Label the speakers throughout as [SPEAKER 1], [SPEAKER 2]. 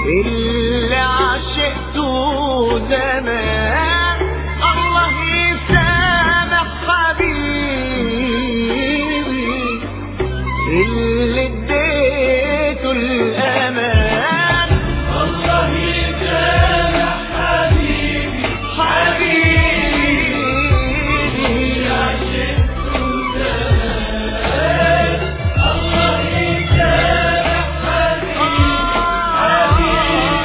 [SPEAKER 1] اللي عشقته زمان الله يسامح حبيبي اللي اديته الامان
[SPEAKER 2] الله يسامح حبيبي
[SPEAKER 1] حبيبي
[SPEAKER 2] عشقته زمان الله يسامح حبيبي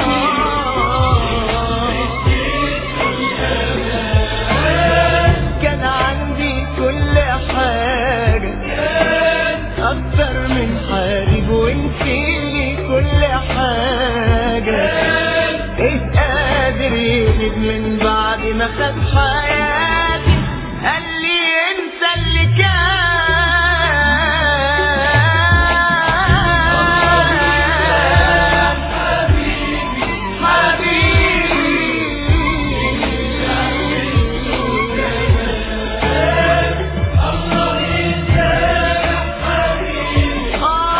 [SPEAKER 1] كان عندي كل حاجة أكتر من حبيب وانتي كل حاجة إيه قادر يغيب من بعد ما خد حياتي قال لي انسى اللي كان
[SPEAKER 2] الله يسامح حبيبي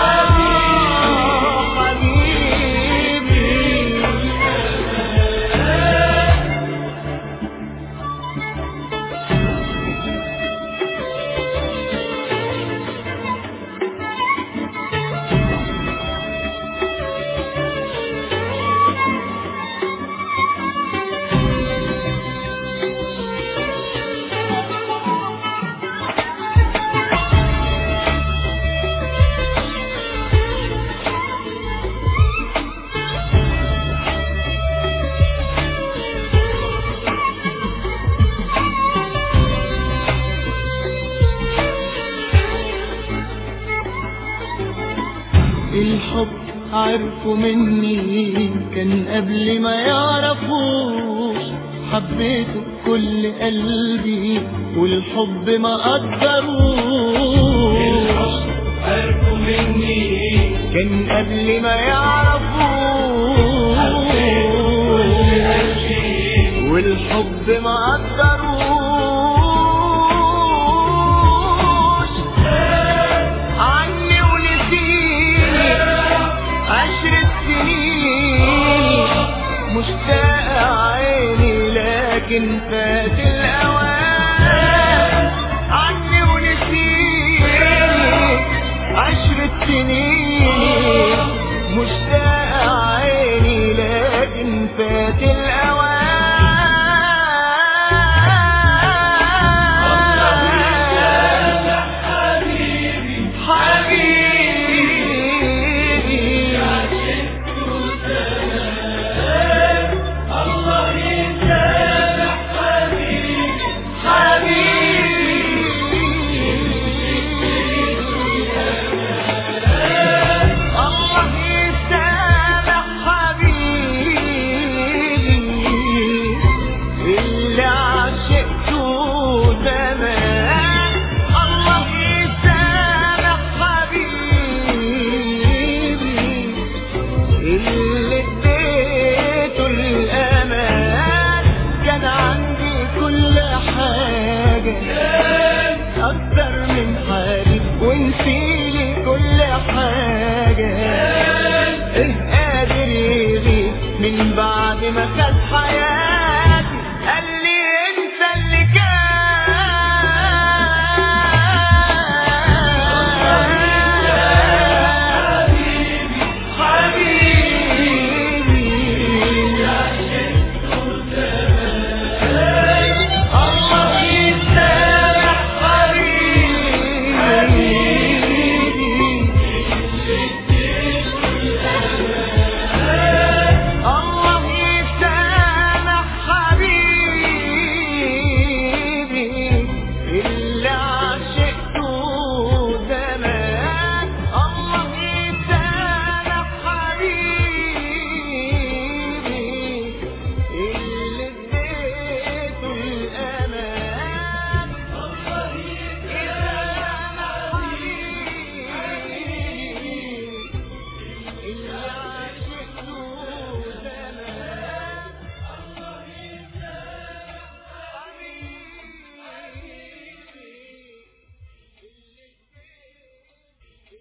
[SPEAKER 1] الحب عرفوا مني كان قبل ما يعرفوش حبيته بكل قلبي والحب ما قدروش
[SPEAKER 2] عرفوا مني
[SPEAKER 1] كان قبل ما يعرفوش والحب ما قدروش عني ونسيني عشرة سنين مشتاق عيني لكن فات الأوان عني ونسيني عشرة سنين مشتاق عيني لكن فات الأوان